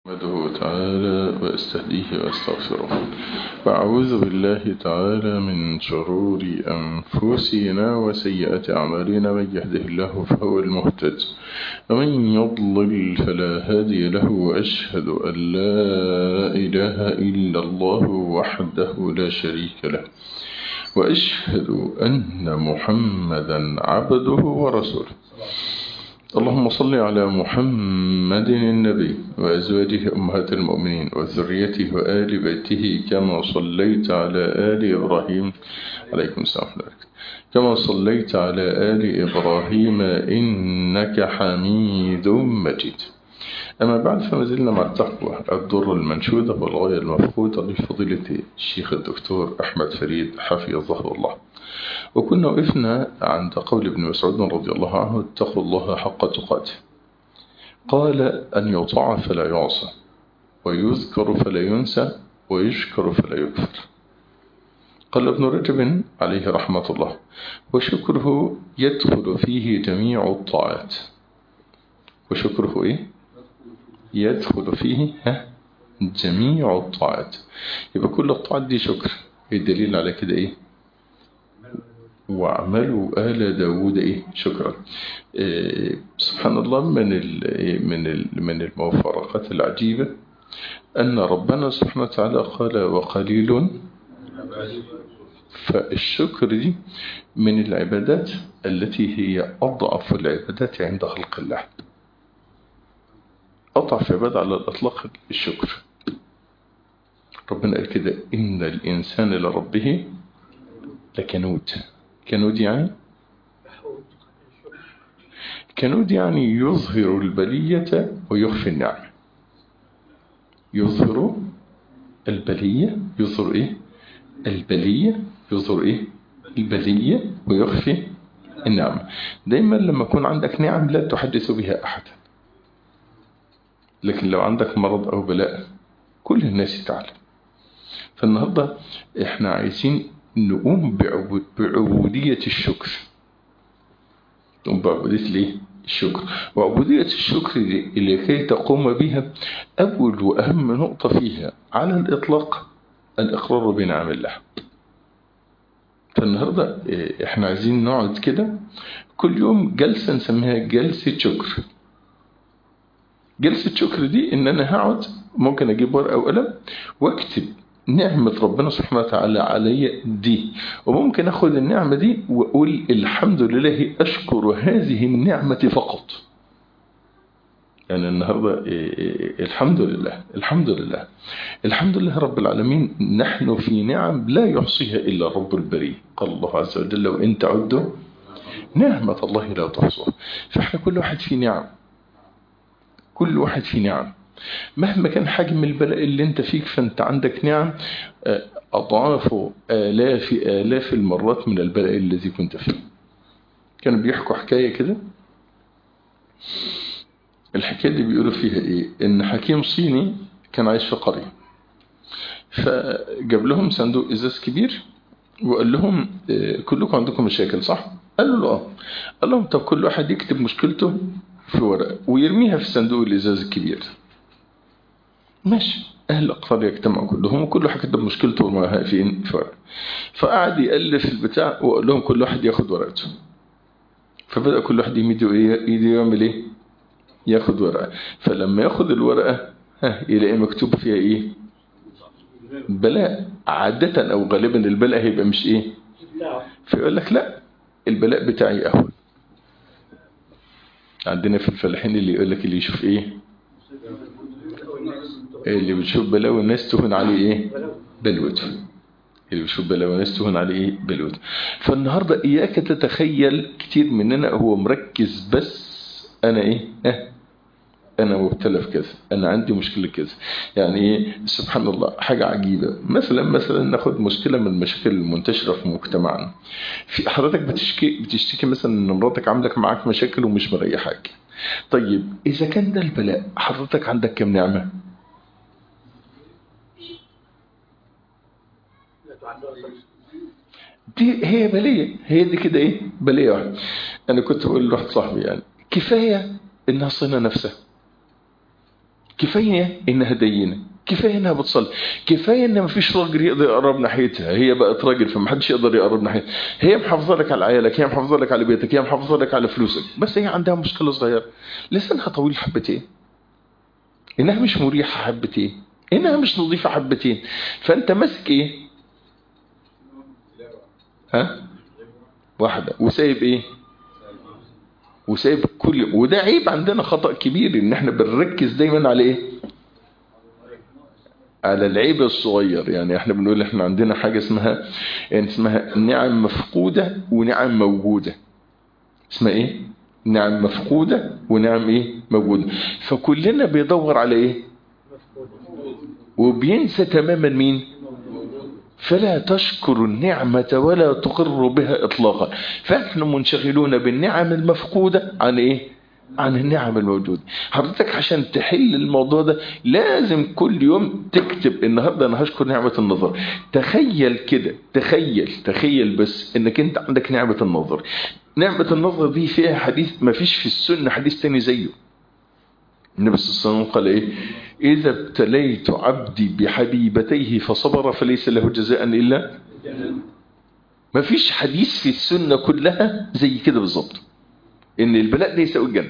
أحمده تعالى وأستهديه وأستغفره وأعوذ بالله تعالى من شرور أنفسنا وسيئات أعمالنا من يهده الله فهو المهتد ومن يضلل فلا هادي له وأشهد أن لا إله إلا الله وحده لا شريك له وأشهد أن محمدا عبده ورسوله اللهم صل على محمد النبي وأزواجه أمهات المؤمنين وذريته وآل بيته كما صليت على آل إبراهيم عليكم السلام عليكم كما صليت على آل إبراهيم إنك حميد مجيد أما بعد فما زلنا مع التقوى الضر المنشودة والغاية المفقودة لفضيلة الشيخ الدكتور أحمد فريد حفظه الله وكنا وقفنا عند قول ابن مسعود رضي الله عنه اتقوا الله حق تقاته قال أن يطاع فلا يعصى ويذكر فلا ينسى ويشكر فلا يكفر قال ابن رجب عليه رحمة الله وشكره يدخل فيه جميع الطاعات وشكره إيه؟ يدخل فيه ها جميع الطاعات يبقى كل الطاعات دي شكر الدليل على كده إيه واعملوا آل داود إيه شكرا إيه سبحان الله من ال من ال من المفارقات العجيبة أن ربنا سبحانه وتعالى قال وقليل فالشكر دي من العبادات التي هي أضعف العبادات عند خلق الله أضعف عبادة على الأطلاق الشكر ربنا قال كده إن الإنسان لربه لكنود كنود يعني كنود يعني يظهر البلية ويخفي النعمة يظهر البلية يظهر إيه البلية يظهر إيه البلية ويخفي النعمة دايما لما يكون عندك نعم لا تحدث بها أحدا لكن لو عندك مرض أو بلاء كل الناس تعلم فالنهاردة احنا عايزين نقوم بعبودية الشكر نقوم بعبودية ليه؟ الشكر وعبودية الشكر لكي تقوم بها أول وأهم نقطة فيها على الإطلاق الإقرار بنعم الله فالنهاردة احنا عايزين نقعد كده كل يوم جلسة نسميها جلسة شكر جلسة شكر دي ان انا هقعد ممكن اجيب ورقة وقلم واكتب نعمة ربنا سبحانه وتعالى علي دي وممكن أخذ النعمة دي وأقول الحمد لله أشكر هذه النعمة فقط يعني النهاردة الحمد لله الحمد لله الحمد لله رب العالمين نحن في نعم لا يحصيها إلا رب البرية قال الله عز وجل وإن تعدوا نعمة الله لا تحصوها فإحنا كل واحد في نعم كل واحد في نعم مهما كان حجم البلاء اللي انت فيك فانت عندك نعم أضعاف آلاف آلاف المرات من البلاء الذي كنت فيه كانوا بيحكوا حكاية كده الحكاية اللي بيقولوا فيها ايه ان حكيم صيني كان عايش في قرية فجاب لهم صندوق ازاز كبير وقال لهم كلكم عندكم مشاكل صح قالوا له اه قال لهم طب كل واحد يكتب مشكلته في ورقة ويرميها في صندوق الازاز الكبير ماشي أهل القرية اجتمعوا كلهم وكل واحد كتب مشكلته وما فين في ورقة فقعد يألف البتاع وقال لهم كل واحد ياخد ورقته فبدأ كل واحد يمد ايده يعمل ايه ياخد ورقة فلما ياخد الورقة ها يلاقي مكتوب فيها ايه بلاء عادة او غالبا البلاء هيبقى مش ايه فيقول لك لا البلاء بتاعي اهون عندنا في الفلاحين اللي يقول لك اللي يشوف ايه اللي بتشوف بلاوي الناس تهون عليه ايه بلوته اللي بتشوف بلاوي الناس تهون عليه ايه بلوته فالنهاردة اياك تتخيل كتير مننا هو مركز بس انا ايه اه انا مبتلى في كذا انا عندي مشكلة كذا يعني ايه سبحان الله حاجة عجيبة مثلا مثلا ناخد مشكلة من المشاكل المنتشرة في مجتمعنا في حضرتك بتشكي بتشتكي مثلا ان مراتك عاملك معاك مشاكل ومش مريحاك طيب اذا كان ده البلاء حضرتك عندك كم نعمة دي هي بلية هي دي كده ايه بلية واحدة انا كنت بقول لواحد صاحبي يعني كفاية انها صينة نفسها كفاية انها دينة كفاية انها بتصلي كفاية ان مفيش راجل يقدر يقرب ناحيتها هي بقت راجل فمحدش يقدر يقرب ناحيتها هي محافظة لك على عيالك هي محافظة لك على بيتك هي محافظة لك على فلوسك بس هي عندها مشكلة صغيرة لسانها طويل حبتين انها مش مريحة حبتين انها مش نظيفة حبتين فانت ماسك ايه ها واحدة وسايب ايه وسايب كل وده عيب عندنا خطأ كبير ان احنا بنركز دايما على ايه على العيب الصغير يعني احنا بنقول احنا عندنا حاجة اسمها يعني اسمها نعم مفقودة ونعم موجودة اسمها ايه نعم مفقودة ونعم ايه موجودة فكلنا بيدور على ايه وبينسى تماما مين فلا تشكر النعمة ولا تقر بها إطلاقا فنحن منشغلون بالنعم المفقودة عن إيه؟ عن النعم الموجودة حضرتك عشان تحل الموضوع ده لازم كل يوم تكتب النهاردة أنا هشكر نعمة النظر تخيل كده تخيل تخيل بس انك انت عندك نعمة النظر نعمة النظر دي فيها حديث ما فيش في السنة حديث تاني زيه النبي صلى الله عليه وسلم قال ايه اذا ابتليت عبدي بحبيبتيه فصبر فليس له جزاء الا ما فيش حديث في السنة كلها زي كده بالظبط ان البلاء ده يساوي الجنة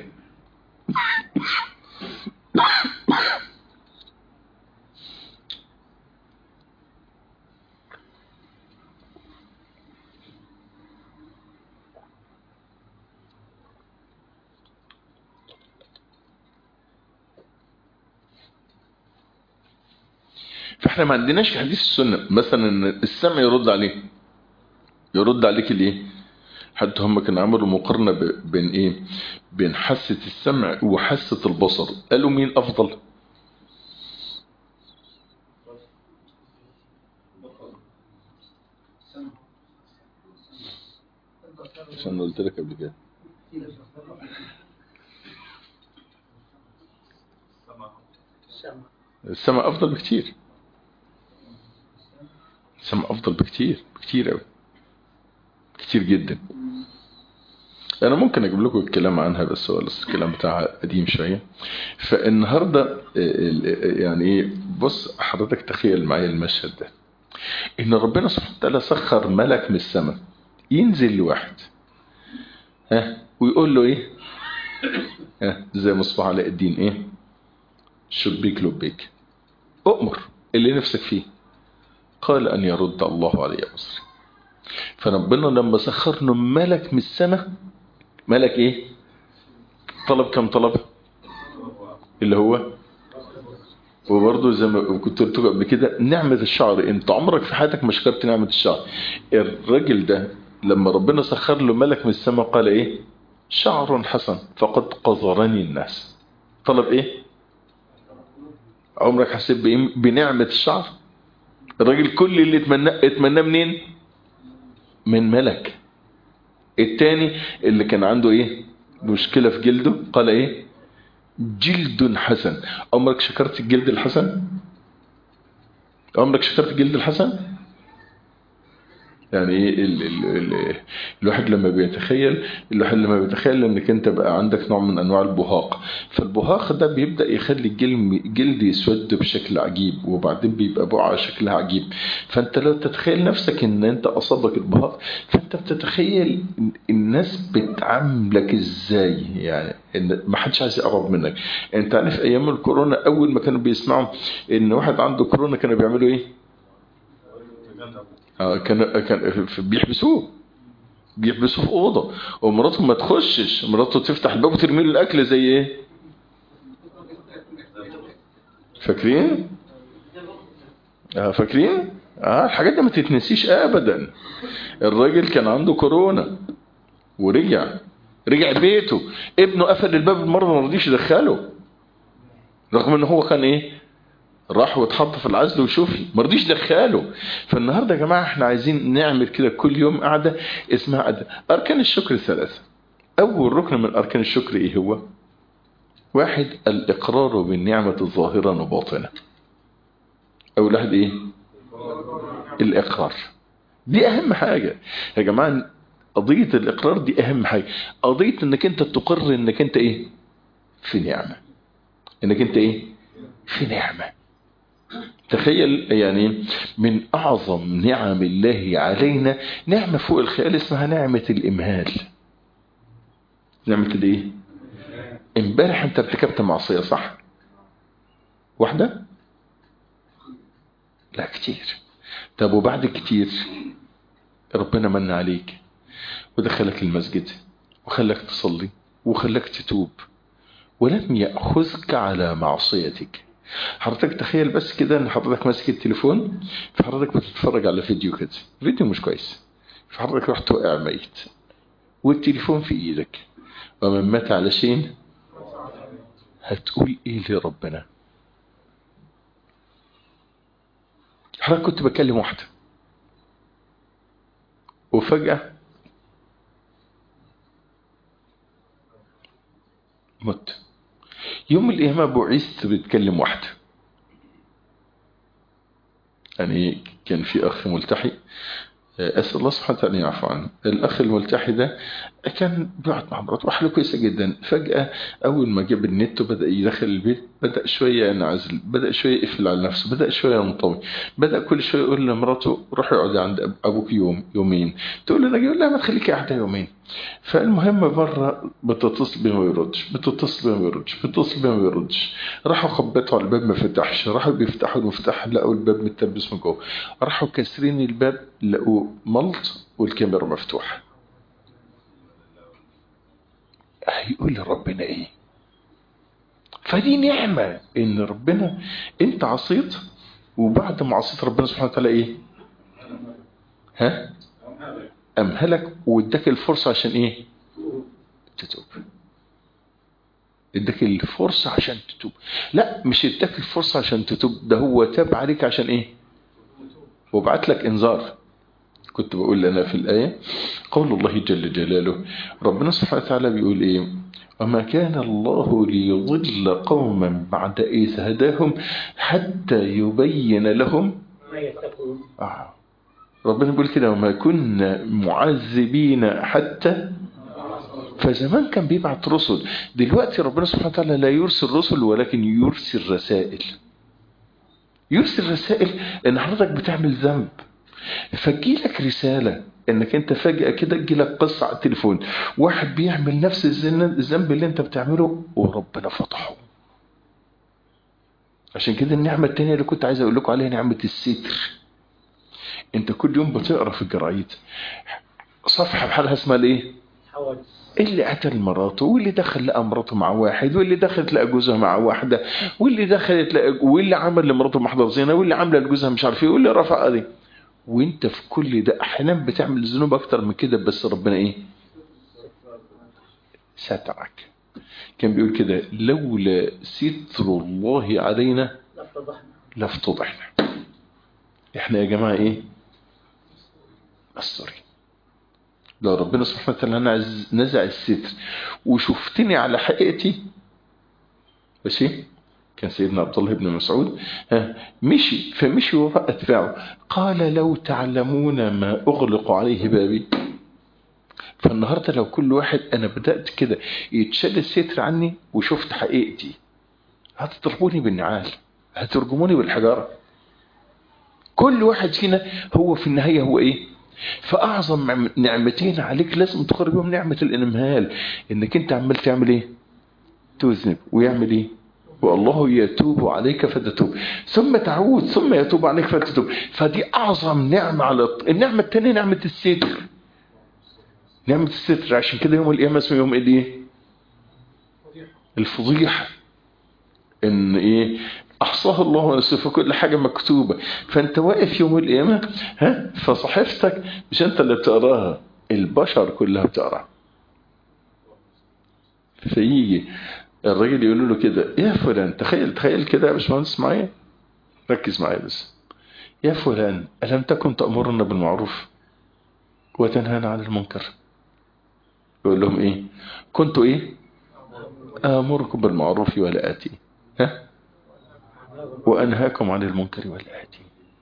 فاحنا ما عندناش في حديث السنة مثلا ان السمع يرد عليه يرد عليك الايه حتى هم كانوا عملوا مقارنة بين ايه بين حاسة السمع وحاسة البصر قالوا مين افضل عشان قلت لك قبل كده السمع افضل بكتير السمع افضل بكتير بكتير قوي كتير جدا انا ممكن اجيب لكم الكلام عنها بس هو الكلام بتاعها قديم شويه فالنهارده يعني ايه بص حضرتك تخيل معايا المشهد ده ان ربنا سبحانه وتعالى سخر ملك من السماء ينزل لواحد ها ويقول له ايه ها زي مصباح علاء الدين ايه شبيك لبيك اؤمر اللي نفسك فيه قال ان يرد الله علي بصري فربنا لما سخرنا ملك من السماء ملك ايه طلب كم طلب اللي هو وبرضه زي ما كنت قلت قبل كده نعمة الشعر انت عمرك في حياتك ما شكرت نعمة الشعر الراجل ده لما ربنا سخر له ملك من السماء قال ايه شعر حسن فقد قذرني الناس طلب ايه عمرك حسيت بايه بنعمة الشعر الراجل كل اللي اتمناه اتمناه منين من ملك التاني اللي كان عنده ايه مشكلة في جلده قال ايه جلد حسن عمرك شكرت الجلد الحسن عمرك شكرت الجلد الحسن يعني ايه ال ال ال الواحد لما بيتخيل الواحد لما بيتخيل انك انت بقى عندك نوع من انواع البهاق فالبهاق ده بيبدا يخلي الجلد جلد يسود بشكل عجيب وبعدين بيبقى بقعه شكلها عجيب فانت لو تتخيل نفسك ان انت اصابك البهاق فانت بتتخيل الناس بتعاملك ازاي يعني ان ما حدش عايز يقرب منك انت عارف ايام الكورونا اول ما كانوا بيسمعوا ان واحد عنده كورونا كانوا بيعملوا ايه كان كان بيحبسوه بيحبسوه في اوضه ومراته ما تخشش مراته تفتح الباب وترمي له الاكل زي ايه فاكرين اه فاكرين اه الحاجات دي ما تتنسيش ابدا الراجل كان عنده كورونا ورجع رجع بيته ابنه قفل الباب المره ما رضيش يدخله رغم ان هو كان ايه راح واتحط في العزل وشوفي ما رضيش دخله فالنهارده يا جماعه احنا عايزين نعمل كده كل يوم قعده اسمها قعده اركان الشكر الثلاثه اول ركن من اركان الشكر ايه هو واحد الاقرار بالنعمه الظاهره وباطنه اول واحد ايه الاقرار دي اهم حاجه يا جماعه قضيه الاقرار دي اهم حاجه قضيه انك انت تقر انك انت ايه في نعمه انك انت ايه في نعمة تخيل يعني من أعظم نعم الله علينا نعمة فوق الخيال اسمها نعمة الإمهال نعمة الإيه؟ امبارح أنت ارتكبت معصية صح؟ واحدة؟ لا كتير طب وبعد كتير ربنا من عليك ودخلك المسجد وخلك تصلي وخلك تتوب ولم يأخذك على معصيتك حضرتك تخيل بس كده ان حضرتك ماسك التليفون فحضرتك بتتفرج على فيديو كده فيديو مش كويس فحضرتك رحت واقع ميت والتليفون في ايدك ومن مات على شيء هتقول ايه لربنا حضرتك كنت بكلم واحدة وفجأة مت يوم القيامة بعثت بتكلم واحدة يعني كان في أخ ملتحي أسأل الله سبحانه وتعالى يعفو عنه الأخ الملتحي ده كان بيقعد مع مراته وحاله كويسة جدا فجأة أول ما جاب النت وبدأ يدخل البيت بدأ شوية ينعزل بدأ شوية يقفل على نفسه بدأ شوية ينطوي بدأ كل شوية يقول لمراته روح اقعدي عند أبوك يوم يومين تقول له أنا يقول لها ما تخليكي قاعدة يومين فالمهم مرة بتتصل بيه ما يردش بتتصل بيه ما يردش بتتصل بيه ما يردش راحوا خبطوا على الباب ما فتحش راحوا بيفتحوا المفتاح لقوا الباب متلبس من جوه راحوا كاسرين الباب لقوا ملط والكاميرا مفتوحة هيقول لربنا ايه فدي نعمة ان ربنا انت عصيت وبعد ما عصيت ربنا سبحانه وتعالى ايه ها امهلك واداك الفرصة عشان ايه تتوب اداك الفرصة عشان تتوب لا مش اداك الفرصة عشان تتوب ده هو تاب عليك عشان ايه وبعت لك انذار كنت بقول لنا في الآية قول الله جل جلاله ربنا سبحانه وتعالى بيقول ايه وما كان الله ليضل قوما بعد إذ هداهم حتى يبين لهم آه. ربنا بيقول كده وما كنا معذبين حتى فزمان كان بيبعت رسل دلوقتي ربنا سبحانه وتعالى لا يرسل رسل ولكن يرسل رسائل يرسل رسائل ان حضرتك بتعمل ذنب فجيلك رسالة انك انت فجأة كده تجيلك قصة على التليفون واحد بيعمل نفس الذنب اللي انت بتعمله وربنا فتحه عشان كده النعمة التانية اللي كنت عايز اقول لكم عليها نعمة الستر انت كل يوم بتقرا في الجرايد صفحة بحالها اسمها الايه اللي قتل مراته واللي دخل لقى مراته مع واحد واللي دخلت لقى جوزها مع واحدة واللي دخلت لقى واللي عمل لمراته محضر زينة واللي عامله لجوزها مش عارف ايه واللي رفع قضي وانت في كل ده احيانا بتعمل ذنوب اكتر من كده بس ربنا ايه سترك كان بيقول كده لولا ستر الله علينا لافتضحنا احنا يا جماعة ايه مستورين لو ربنا سبحانه وتعالى نزع الستر وشفتني على حقيقتي ماشي كان سيدنا عبد الله بن مسعود مشي فمشي وراء اتباعه قال لو تعلمون ما اغلق عليه بابي فالنهارده لو كل واحد انا بدات كده يتشال الستر عني وشفت حقيقتي هتضربوني بالنعال هترجموني بالحجاره كل واحد فينا هو في النهايه هو ايه فاعظم نعمتين عليك لازم تخرج بهم نعمه الانمهال انك انت عمال تعمل ايه تذنب ويعمل ايه والله يتوب عليك فتتوب ثم تعود ثم يتوب عليك فتتوب فدي أعظم نعمة على النعمة الثانية نعمة الستر نعمة الستر عشان كده يوم القيامة اسمه يوم ايه الفضيحة ان ايه احصاه الله ونسيه كل حاجة مكتوبة فانت واقف يوم القيامة ها فصحيفتك مش انت اللي بتقراها البشر كلها بتقراها فيجي الراجل يقول له كده يا فلان تخيل تخيل كده يا باشمهندس معايا ركز معايا بس يا فلان ألم تكن تأمرنا بالمعروف وتنهانا عن المنكر يقول لهم ايه كنت ايه آمركم بالمعروف ولا آتي ها وأنهاكم عن المنكر ولا آتي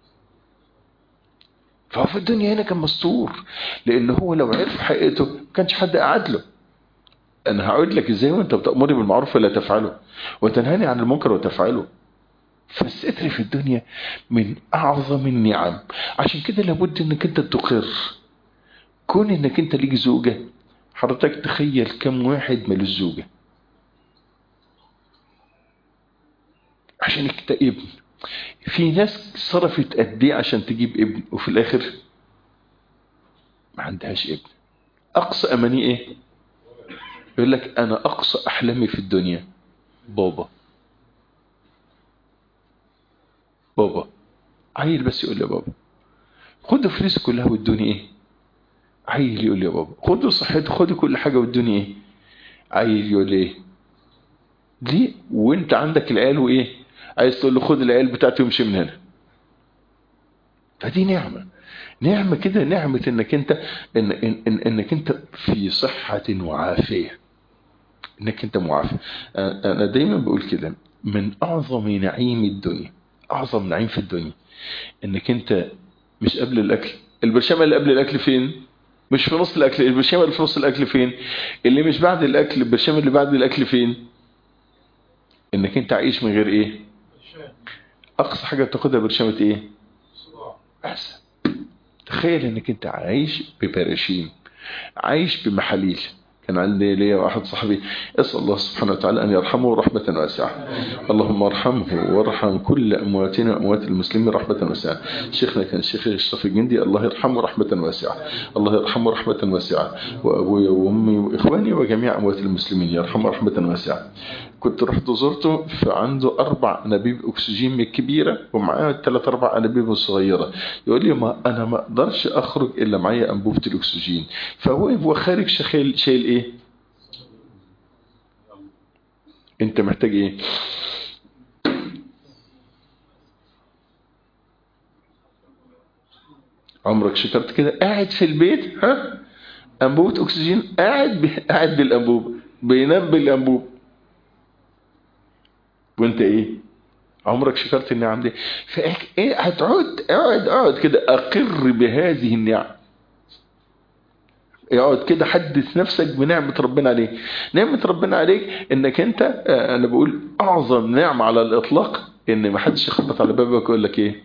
فهو في الدنيا هنا كان مستور لأن هو لو عرف حقيقته ما كانش حد قعد له انا هقول لك ازاي وانت بتأمرني بالمعروف ولا تفعله وتنهاني عن المنكر وتفعله فالستر في الدنيا من اعظم النعم عشان كده لابد انك انت تقر كون انك انت ليك زوجة حضرتك تخيل كم واحد ملوش زوجة عشان انت ابن في ناس صرفت قد ايه عشان تجيب ابن وفي الاخر ما عندهاش ابن اقصى اماني ايه يقول لك انا اقصى احلامي في الدنيا بابا بابا عيل بس يقول لي يا بابا خدوا فلوسي كلها وادوني ايه عيل يقول لي يا بابا خدوا صحتي خدوا كل حاجه وادوني ايه عيل يقول لي ايه ليه وانت عندك العيال وايه عايز تقول له خد العيال بتاعتي وامشي من هنا فدي نعمه نعمه كده نعمه انك انت إن إن إن انك انت في صحه وعافيه انك انت معافى انا دايما بقول كده من اعظم نعيم الدنيا اعظم نعيم في الدنيا انك انت مش قبل الاكل البرشامه اللي قبل الاكل فين مش في نص الاكل البرشامه اللي في نص الاكل فين اللي مش بعد الاكل البرشامه اللي بعد الاكل فين انك انت عايش من غير ايه اقصى حاجه بتاخدها برشامه ايه بس تخيل انك انت عايش ببراشيم عايش بمحاليل كان عندي ليا واحد صاحبي اسال الله سبحانه وتعالى ان يرحمه رحمه واسعه اللهم ارحمه وارحم كل امواتنا واموات المسلمين رحمه واسعه شيخنا كان الشيخ اشرف الجندي الله يرحمه رحمه واسعه الله يرحمه رحمه واسعه وابويا وامي واخواني وجميع اموات المسلمين يرحمه رحمه واسعه كنت رحت زرته فعنده اربع انابيب اكسجين من الكبيره ومعاه ثلاث اربع انابيب الصغيره يقول لي ما انا ما اقدرش اخرج الا معايا انبوبه الاكسجين فهو هو خارج شايل شايل ايه انت محتاج ايه عمرك شكرت كده قاعد في البيت ها انبوبه اكسجين قاعد ب... قاعد بالانبوبه بينام بالانبوبه وانت ايه عمرك شكرت النعم دي فايه هتقعد اقعد اقعد كده اقر بهذه النعم اقعد كده حدث نفسك بنعمة ربنا عليك نعمة ربنا عليك انك انت انا بقول اعظم نعمة على الاطلاق ان ما حدش يخبط على بابك ويقول لك ايه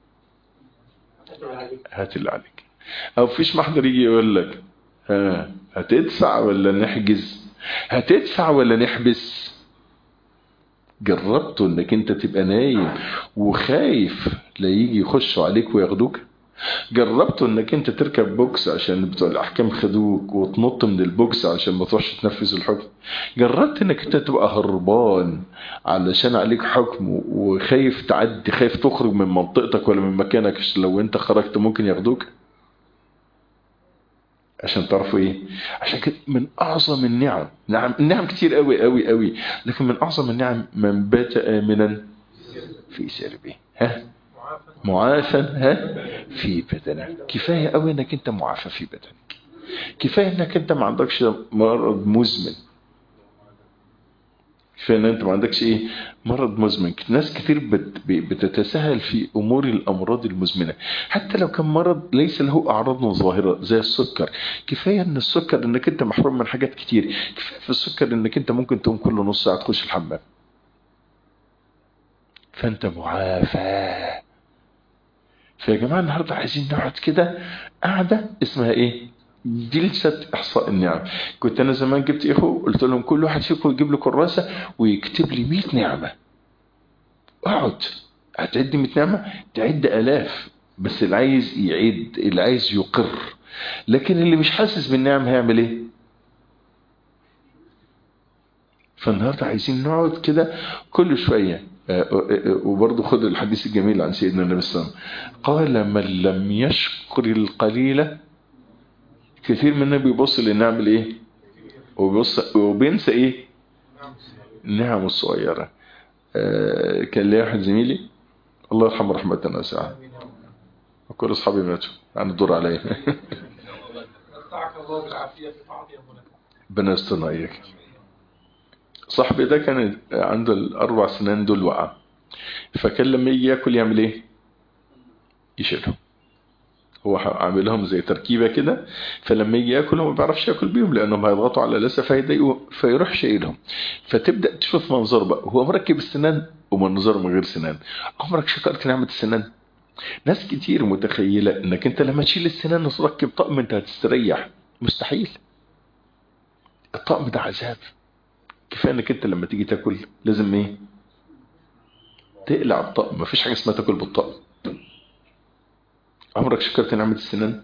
هات اللي عليك او فيش محضر يجي يقول لك ها هتدفع ولا نحجز هتدفع ولا نحبس جربتوا انك انت تبقى نايم وخايف لا يجي يخشوا عليك وياخدوك جربتوا انك انت تركب بوكس عشان بتوع الاحكام خدوك وتنط من البوكس عشان ما تروحش تنفذ الحكم جربت انك انت تبقى هربان علشان عليك حكم وخايف تعدي خايف تخرج من منطقتك ولا من مكانك عشان لو انت خرجت ممكن ياخدوك عشان تعرفوا ايه عشان كده من اعظم النعم نعم النعم كتير قوي قوي قوي لكن من اعظم النعم من بات امنا في سربه ها معافى ها في بدنك كفايه قوي انك انت معافى في بدنك كفايه انك انت ما عندكش مرض مزمن كفايه ان انت ما عندكش ايه مرض مزمن ناس كتير بت بتتساهل في امور الامراض المزمنه حتى لو كان مرض ليس له اعراض ظاهره زي السكر كفايه ان السكر انك انت محروم من حاجات كتير كفايه في السكر انك انت ممكن تقوم كل نص ساعه تخش الحمام فانت معافى فيا جماعه النهارده عايزين نقعد كده قاعده اسمها ايه جلسة إحصاء النعم كنت أنا زمان جبت إخوة قلت لهم كل واحد فيكم يجيب له كراسة ويكتب لي 100 نعمة اقعد هتعد 100 نعمة تعد آلاف بس اللي عايز يعد اللي عايز يقر لكن اللي مش حاسس بالنعم هيعمل ايه فالنهاردة عايزين نقعد كده كل شوية وبرضه خد الحديث الجميل عن سيدنا النبي صلى الله عليه وسلم قال من لم يشكر القليل كثير منا بيبص للنعم الايه وبيبص وبينسى ايه النعم الصغيره آه كان لي واحد زميلي الله يرحمه رحمه واسعه وكل اصحابي ماتوا يعني الدور عليا الله بالعافيه في طاعته ربنا يسترنا اياك صاحبي ده كان عنده الاربع سنين دول وقع فكان لما يجي ياكل يعمل ايه يشيلهم هو عامل لهم زي تركيبة كده فلما يجي ياكل هو ما بيعرفش ياكل بيهم لانهم هيضغطوا على لسه فيضايقوا فيروح شايلهم فتبدا تشوف منظر بقى هو مركب السنان ومنظر من غير سنان عمرك شكرت نعمة السنان ناس كتير متخيلة انك انت لما تشيل السنان وتركب طقم انت هتستريح مستحيل الطقم ده عذاب كفايه انك انت لما تيجي تاكل لازم ايه تقلع الطقم مفيش حاجه اسمها تاكل بالطقم عمرك شكرت نعمة السنان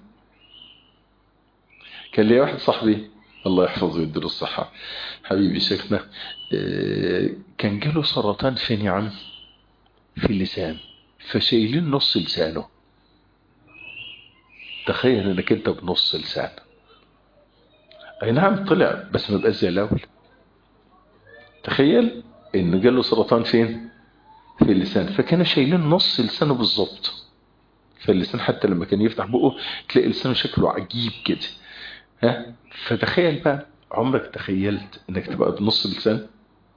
كان لي واحد صاحبي الله يحفظه ويديله الصحة حبيبي شيخنا كان جاله سرطان في نعم في اللسان فشايلين نص لسانه تخيل انك انت بنص لسان اي نعم طلع بس ما بقاش زي الاول تخيل انه جاله سرطان فين في اللسان فكانوا شايلين نص لسانه بالظبط فاللسان حتى لما كان يفتح بقه تلاقي لسانه شكله عجيب كده ها فتخيل بقى عمرك تخيلت انك تبقى بنص لسان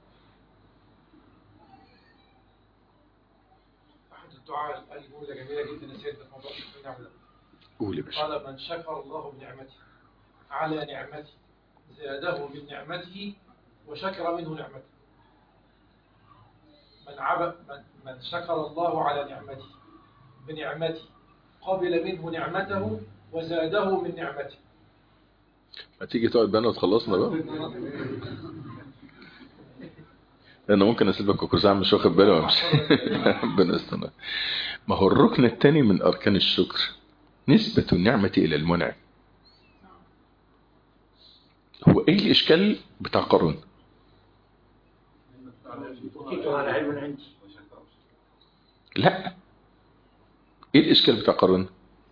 أحد الدعاء قال جملة جميلة جدا يا سيدنا في موضوع شكر النعمة قول يا باشا قال من شكر الله بنعمته على نعمته زاده من نعمته وشكر منه نعمته من عب من, من شكر الله على نعمته بنعمته قبل منه نعمته وزاده من نعمته ما تيجي تقعد بقى وتخلصنا بقى لأنه ممكن أسيبك وكوزع مش واخد بالي وأمشي ربنا يستر ما هو الركن الثاني من أركان الشكر نسبة النعمة إلى المنعم هو إيه الإشكال بتاع قارون أوتيته على علم عندي لا إيه الإشكال بتاع قارون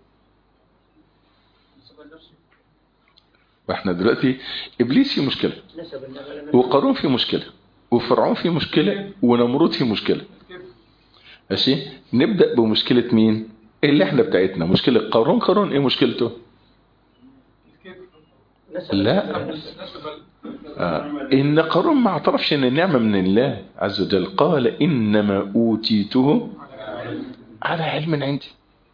واحنا دلوقتي إبليس في مشكلة نسب النعمة لنفسه وقارون في مشكلة وفرعون في مشكلة ونمرود في مشكلة ماشي نبدأ بمشكلة مين اللي احنا بتاعتنا مشكلة قارون قارون ايه مشكلته نسب لا. النعمة لنفسه. آه. ان قارون ما اعترفش ان النعمة من الله عز وجل قال انما اوتيته على علم عندي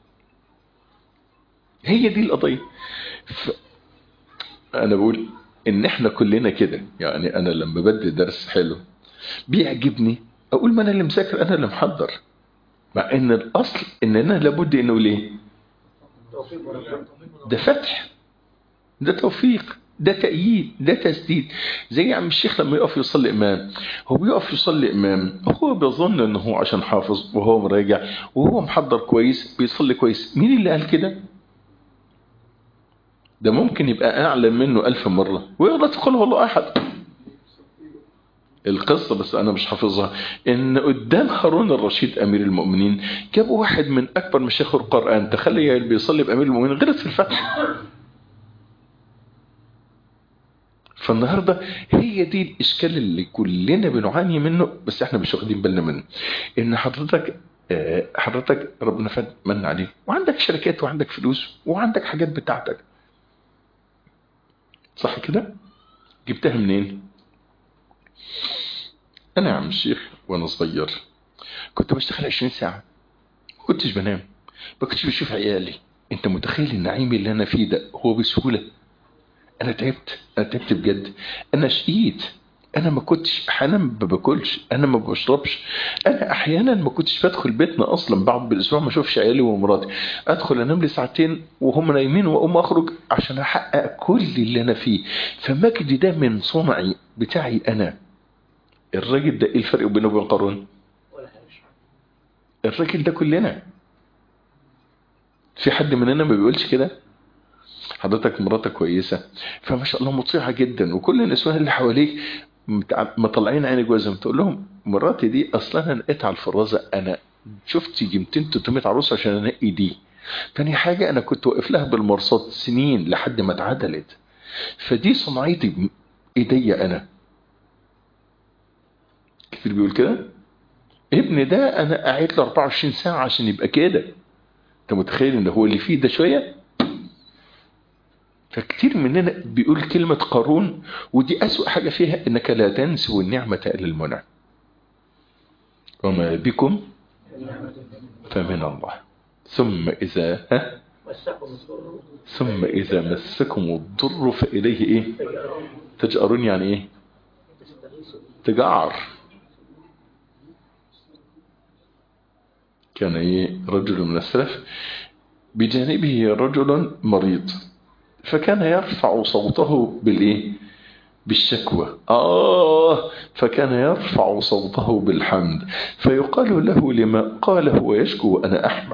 هي دي القضية ف... انا بقول ان احنا كلنا كده يعني انا لما بدي درس حلو بيعجبني اقول ما انا اللي مذاكر انا اللي محضر مع ان الاصل اننا لابد انه ليه توفيق وربنا ده فتح ده توفيق ده تأييد ده تسديد زي عم الشيخ لما يقف يصلي إمام هو بيقف يصلي إمام هو بيظن إنه هو عشان حافظ وهو مراجع وهو محضر كويس بيصلي كويس مين اللي قال كده ده ممكن يبقى أعلم منه ألف مرة ويغلط يقول هو الله أحد القصة بس أنا مش حافظها إن قدام هارون الرشيد أمير المؤمنين جابوا واحد من أكبر مشايخ القرآن تخلي بيصلي بأمير المؤمنين غلط في الفتح فالنهاردة هي دي الإشكال اللي كلنا بنعاني منه بس احنا مش واخدين بالنا منه إن حضرتك آه، حضرتك ربنا فد من عليك وعندك شركات وعندك فلوس وعندك حاجات بتاعتك صح كده جبتها منين أنا يا عم الشيخ وأنا صغير كنت بشتغل 20 ساعة ما كنتش بنام ما كنتش بشوف عيالي انت متخيل النعيم اللي انا فيه ده هو بسهوله انا تعبت انا تعبت بجد انا شقيت انا ما كنتش احيانا ما باكلش انا ما بشربش انا احيانا ما كنتش بدخل بيتنا اصلا بعد بالاسبوع ما اشوفش عيالي ومراتي ادخل انام لي ساعتين وهم نايمين واقوم اخرج عشان احقق كل اللي انا فيه فمجدي ده من صنعي بتاعي انا الراجل ده ايه الفرق بينه وبين قارون ولا حاجة الراجل ده كلنا في حد مننا ما بيقولش كده حضرتك مراتك كويسة فما شاء الله مطيعة جدا وكل النسوان اللي حواليك متع- مطلعين عين جوازهم تقول لهم مراتي دي اصلا انا لقيتها على الفرازة انا شفت يجي 200 300 عروسة عشان انقي دي تاني حاجة انا كنت واقف لها بالمرصاد سنين لحد ما اتعدلت فدي صنعتي بايديا انا كتير بيقول كده ابني ده انا قاعد له 24 ساعة عشان يبقى كده انت متخيل ان هو اللي فيه ده شوية فكتير مننا بيقول كلمة قارون ودي أسوأ حاجة فيها إنك لا تنسوا النعمة إلا المنعم وما بكم فمن الله ثم إذا ها مسكم الضر ثم إذا مسكم الضر فإليه إيه تجأرون تجأرون يعني إيه تستغيثوا تجعر كان إيه رجل من السلف بجانبه رجل مريض فكان يرفع صوته بالإيه بالشكوى آه فكان يرفع صوته بالحمد فيقال له لما قال هو يشكو أنا أحمد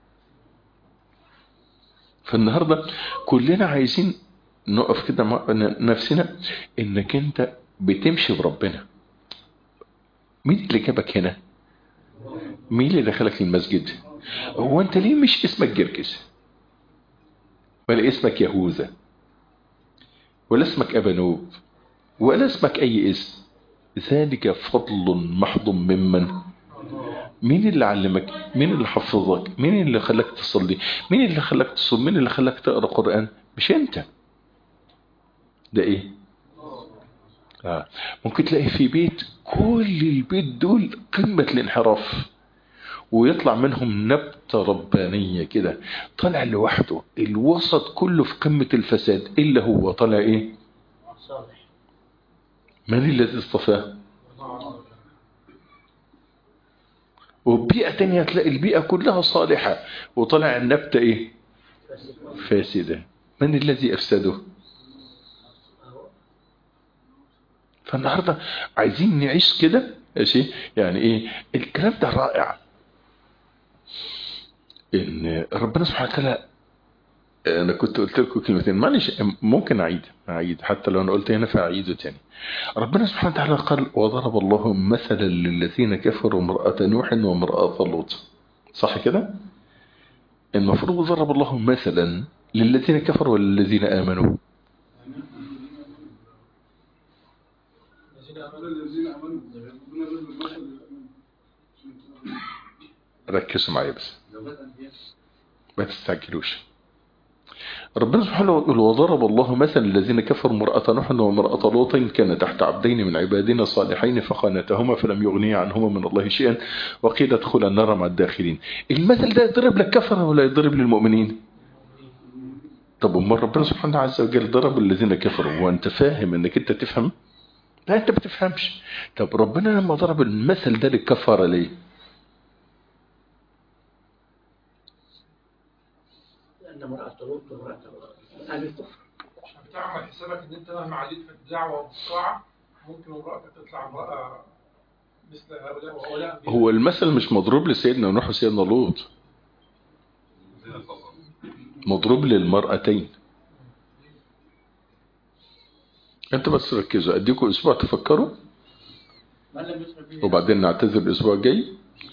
فالنهاردة كلنا عايزين نقف كده مع نفسنا انك انت بتمشي بربنا مين اللي جابك هنا مين اللي دخلك المسجد هو انت ليه مش اسمك جرجس ولا اسمك يهوذا ولا اسمك ابانوب ولا اسمك اي اسم ذلك فضل محض ممن مين اللي علمك مين اللي حفظك مين اللي خلاك تصلي مين اللي خلاك تصوم مين اللي خلاك تقرا قران مش انت ده ايه آه. ممكن تلاقي في بيت كل البيت دول قمة الانحراف ويطلع منهم نبتة ربانية كده طالع لوحده الوسط كله في قمة الفساد إلا هو طالع إيه صالح من الذي اصطفاه وبيئة تانية تلاقي البيئة كلها صالحة وطلع النبتة إيه فاسد فاسدة من الذي أفسده أهو. فالنهاردة عايزين نعيش كده ماشي يعني ايه الكلام ده رائع ان ربنا سبحانه وتعالى انا كنت قلت لكم كلمتين معلش ممكن اعيد اعيد حتى لو انا قلت هنا فاعيده تاني ربنا سبحانه وتعالى قال وضرب الله مثلا للذين كفروا امرأة نوح وامرأة لوط صح كده المفروض ضرب الله مثلا للذين كفروا وللذين امنوا الذين آمنوا الذين امنوا ربنا ضرب المثل للامن ركزوا معايا بس ما تستعجلوش ربنا سبحانه وتعالى وضرب الله مثلا الذين كفروا امرأة نوح وامرأة لوط كان تحت عبدين من عبادنا صالحين فخانتهما فلم يغنيا عنهما من الله شيئا وقيل ادخلا النار مع الداخلين المثل ده يضرب لك كفر ولا يضرب للمؤمنين طب امال ربنا سبحانه عز وجل ضرب الذين كفروا وانت فاهم انك انت تفهم لا انت ما بتفهمش طب ربنا لما ضرب المثل ده للكفاره ليه لأن امرأة لوط وامرأة أهل الكفر عشان تعمل حسابك ان انت مهما عليت في الدعوه والطاعه ممكن امرأتك تطلع امرأة مثل هؤلاء وهؤلاء أنبياء. هو المثل مش مضروب لسيدنا نوح وسيدنا لوط مضروب للمرأتين انت بس ركزوا اديكم اسبوع تفكروا من لم يدخل به وبعدين نعتذر الاسبوع الجاي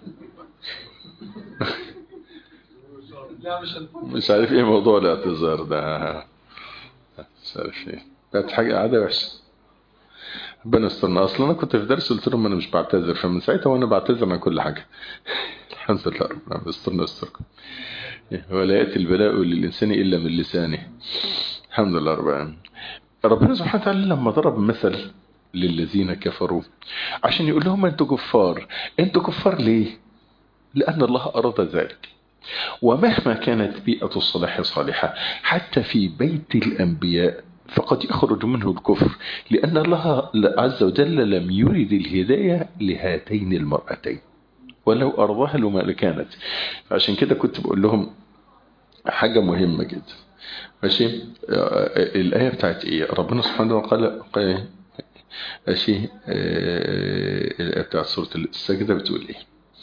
لا مش هنفكر مش عارف ايه موضوع الاعتذار ده مش عارف ايه بقت حاجه عاده وحشه ربنا يسترنا اصلا انا كنت في درس قلت لهم انا مش بعتذر فمن ساعتها وانا بعتذر عن كل حاجه الحمد لله ربنا يسترنا ويستركم ولا ياتي البلاء للانسان الا من لسانه الحمد لله رب العالمين ربنا سبحانه وتعالى لما ضرب مثل للذين كفروا عشان يقول لهم انتوا كفار انتوا كفار ليه لان الله اراد ذلك ومهما كانت بيئة الصلاح صالحة حتى في بيت الأنبياء فقد يخرج منه الكفر لأن الله عز وجل لم يرد الهداية لهاتين المرأتين ولو أرضاها لما لكانت فعشان كده كنت بقول لهم حاجة مهمة جدا ماشي آه، الآية بتاعت إيه ربنا سبحانه وتعالى قال ماشي آه، الآية بتاعت سورة السجدة بتقول إيه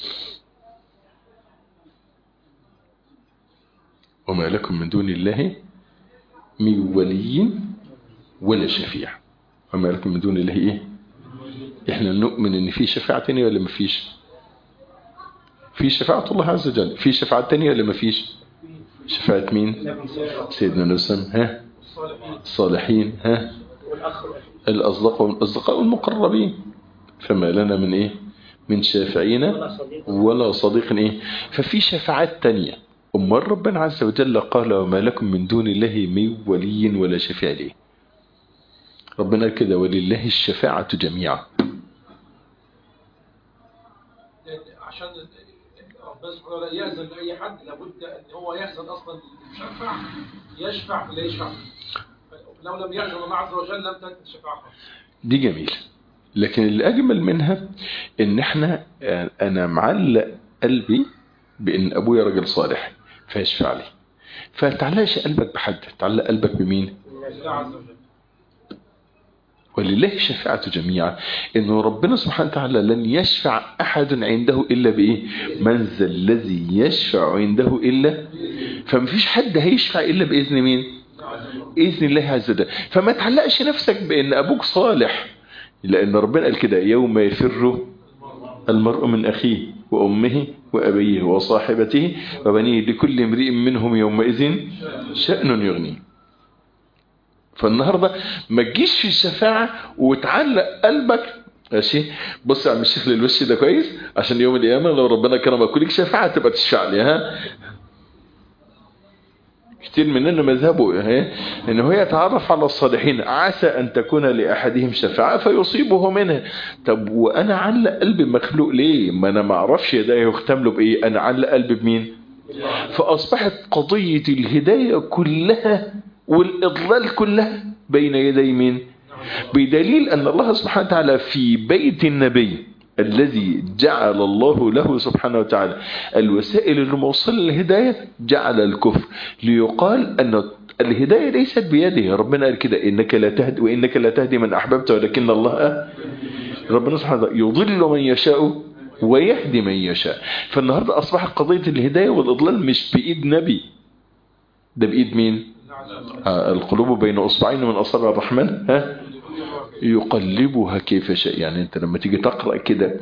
وما لكم من دون الله من ولي ولا شفيع وما لكم من دون الله ايه احنا نؤمن ان في شفاعة تانية ولا ما فيش في شفاعة الله عز وجل في شفاعة تانية ولا ما فيش شفاعة مين سيدنا نسم ها الصالحين الصالحين ها والأخ الأصدقاء والأصدقاء المقربين فما لنا من ايه من شافعين ولا صديق ولا صديق ايه ففي شفاعات تانية أمال ربنا عز وجل قال وما لكم من دون الله من ولي ولا شفيع ليه ربنا قال كده ولله الشفاعة جميعا لأن عشان ربنا ربنا سبحانه وتعالى يأذن لأي حد لابد أن هو يأذن أصلا يشفع يشفع فلا يشفع لو لم يأذن الله عز وجل لم تأتي الشفاعة خالص. دي جميل لكن اللي أجمل منها إن إحنا أنا معلق قلبي بإن أبويا راجل صالح فيشفع لي فتعلقش قلبك بحد تعلق قلبك بمين الله عز وجل ولله الشفاعة جميعا إنه ربنا سبحانه وتعالى لن يشفع أحد عنده إلا بإيه من ذا الذي يشفع عنده إلا فمفيش حد هيشفع إلا بإذن مين بإذن الله عز وجل فما تعلقش نفسك بأن أبوك صالح لأن ربنا قال كده يوم يفر المرء من أخيه وأمه وأبيه وصاحبته وبنيه لكل امرئ منهم يومئذ شأن يغنيه فالنهاردة ما تجيش في الشفاعة وتعلق قلبك ماشي بص يا عم الشيخ للوش ده كويس عشان يوم القيامة لو ربنا كرمك وليك شفاعة تبقى تشفع لي ها كتير مننا مذهبه اهي ان هو يتعرف على الصالحين عسى ان تكون لاحدهم شفاعه فيصيبه منها طب وانا علق قلب مخلوق ليه ما انا ما اعرفش ده يختم له بايه انا علق قلبي بمين فاصبحت قضيه الهدايه كلها والاضلال كلها بين يدي مين بدليل ان الله سبحانه وتعالى في بيت النبي الذي جعل الله له سبحانه وتعالى الوسائل الموصلة للهداية جعل الكفر ليقال أن الهداية ليست بيده ربنا قال كده إنك لا تهدي وإنك لا تهدي من أحببت ولكن الله ربنا سبحانه وتعالى يضل من يشاء ويهدي من يشاء فالنهاردة أصبحت قضية الهداية والإضلال مش بإيد نبي ده بإيد مين آه القلوب بين أصبعين من أصابع الرحمن ها يقلبها كيف شاء يعني انت لما تيجي تقرأ كده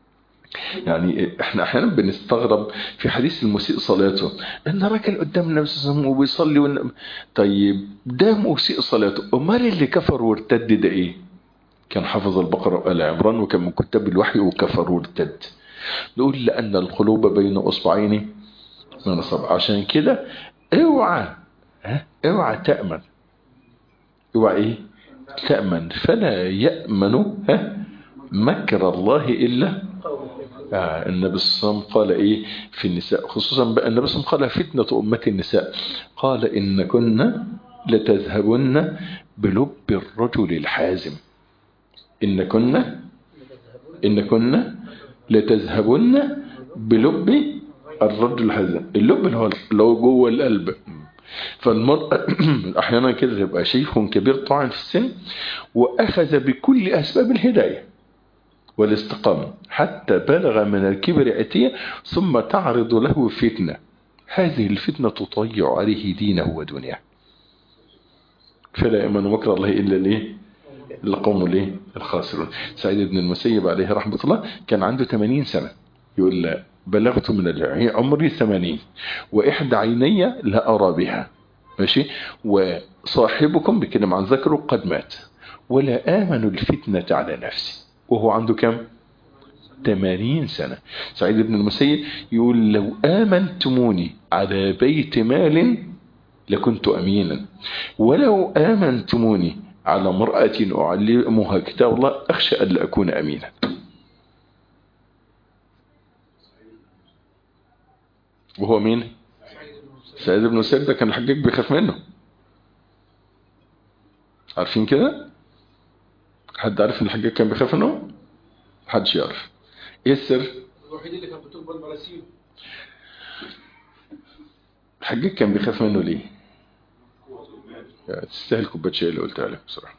يعني احنا احيانا بنستغرب في حديث المسيء صلاته ان راجل قدام النبي صلى الله عليه وسلم وبيصلي والنبي طيب ده مسيء صلاته امال اللي كفر وارتد ده ايه كان حافظ البقرة وآل عمران وكان من كتاب الوحي وكفر وارتد نقول لأن القلوب بين أصبعين من الصبع عشان كده اوعى ها اوعى تأمن اوعى ايه تأمن فلا يأمن ها مكر الله إلا آه النبي صلى الله عليه وسلم قال إيه في النساء خصوصا بقى النبي صلى الله عليه وسلم قال فتنة أمة النساء قال إن كن لتذهبن بلب الرجل الحازم إن كن إن كن لتذهبن بلب الرجل الحازم اللب اللي هو اللي هو جوه القلب فالمرأة أحيانا كده تبقى شيخ كبير طبعا في السن وأخذ بكل أسباب الهداية والاستقامة حتى بلغ من الكبر عتية ثم تعرض له فتنة هذه الفتنة تضيع عليه دينه ودنياه فلا يأمن مكر الله إلا ليه القوم ليه الخاسرون سعيد بن المسيب عليه رحمة الله كان عنده 80 سنة يقول لا بلغت من عمري ثمانين وإحدى عيني لا أرى بها ماشي وصاحبكم بكلم عن ذكره قد مات ولا آمن الفتنة على نفسي وهو عنده كم 80 سنة سعيد بن المسيب يقول لو آمنتموني على بيت مال لكنت أمينا ولو آمنتموني على امرأة أعلمها كتاب الله أخشى أن لا أكون أمينا وهو مين سعيد بن مسيب ده كان الحجاج بيخاف منه عارفين كده حد عارف ان الحجاج كان بيخاف منه محدش يعرف ايه السر الوحيد اللي كان بتقبل مراسيل الحجاج كان بيخاف منه ليه تستاهل كوبايه شاي اللي قلتها لك بصراحه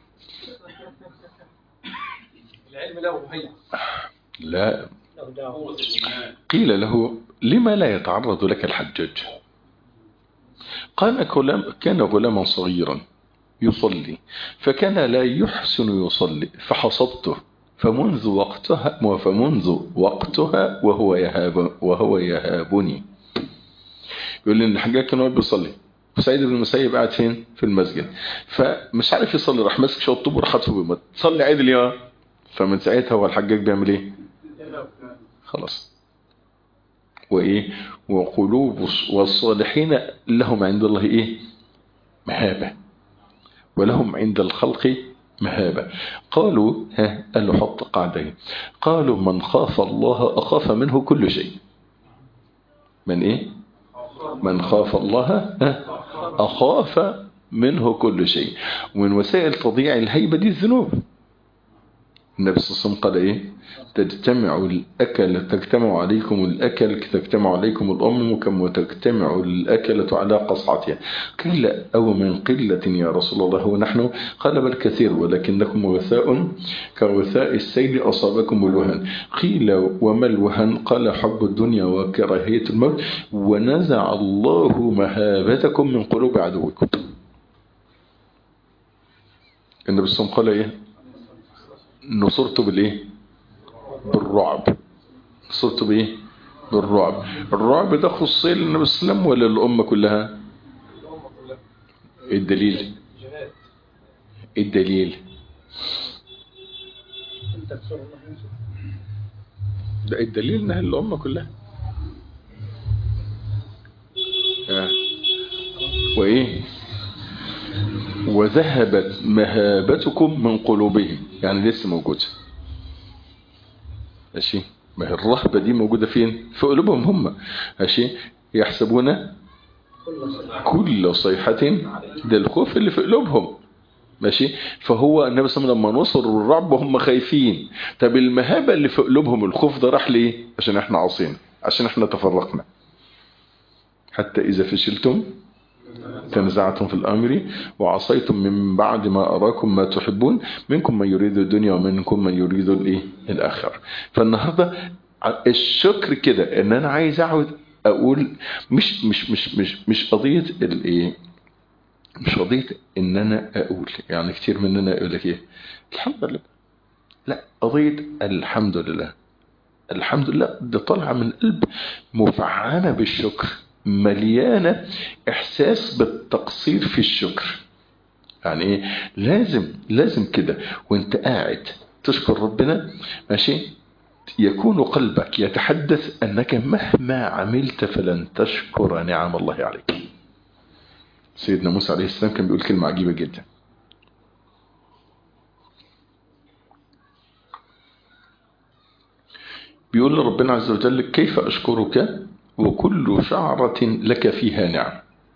العلم له هي لا قيل له لما لا يتعرض لك الحجاج قال غلام كان غلاما صغيرا يصلي فكان لا يحسن يصلي فحصبته فمنذ وقتها فمنذ وقتها وهو يهاب وهو يهابني يقول لي ان الحجاج كان واقف بيصلي وسعيد بن المسيب قاعد فين في المسجد فمش عارف يصلي راح ماسك شوط طوب وراح حاطه بيموت تصلي عدل يا فمن ساعتها هو الحجاج بيعمل ايه خلاص وايه وقلوب والصالحين لهم عند الله ايه مهابة ولهم عند الخلق مهابة قالوا ها قال له حط قاعدين قالوا من خاف الله أخاف منه كل شيء من ايه من خاف الله ها؟ أخاف منه كل شيء ومن وسائل تضييع الهيبة دي الذنوب النبي صلى الله عليه وسلم قال ايه تجتمع الأكل تجتمع عليكم الأكل تجتمع عليكم الأمم كما تجتمع الأكلة على قصعتها قيل أو من قلة يا رسول الله ونحن قال بل كثير ولكنكم وثاء كوثاء السيل أصابكم الوهن قيل وما الوهن قال حب الدنيا وكراهية الموت ونزع الله مهابتكم من قلوب عدوكم النبي صلى الله عليه وسلم قال ايه نصرت بالايه بالرعب نصرت بايه بالرعب الرعب ده خصيه للنبي صلى الله عليه وسلم ولا للامه كلها الأمة كلها إيه الدليل جهاد إيه الدليل أن تكسر الله ينصر ده الدليل انها الامه كلها آه. وايه وذهبت مهابتكم من قلوبهم يعني لسه موجوده ماشي ما هي الرهبه دي موجوده فين في قلوبهم هم ماشي يحسبون كل صلاة كل صيحة ده الخوف اللي في قلوبهم ماشي فهو النبي صلى الله عليه وسلم لما نصروا الرعب هم خايفين طب المهابة اللي في قلوبهم الخوف ده راح ليه عشان احنا عاصينا عشان احنا تفرقنا حتى إذا فشلتم تنزعتم في الأمر وعصيتم من بعد ما أراكم ما تحبون منكم من يريد الدنيا ومنكم من يريد الإيه الآخر فالنهاردة الشكر كده إن أنا عايز أقعد أقول مش مش مش مش مش قضية الإيه مش قضية إن أنا أقول يعني كتير مننا يقول لك إيه الحمد لله لا قضية الحمد لله الحمد لله ده طالعة من القلب مفعمة بالشكر مليانة إحساس بالتقصير في الشكر يعني إيه لازم لازم كده وانت قاعد تشكر ربنا ماشي يكون قلبك يتحدث أنك مهما عملت فلن تشكر نعم الله عليك سيدنا موسى عليه السلام كان بيقول كلمة عجيبة جدا بيقول لربنا عز وجل كيف أشكرك وكل شعرة لك فيها نعم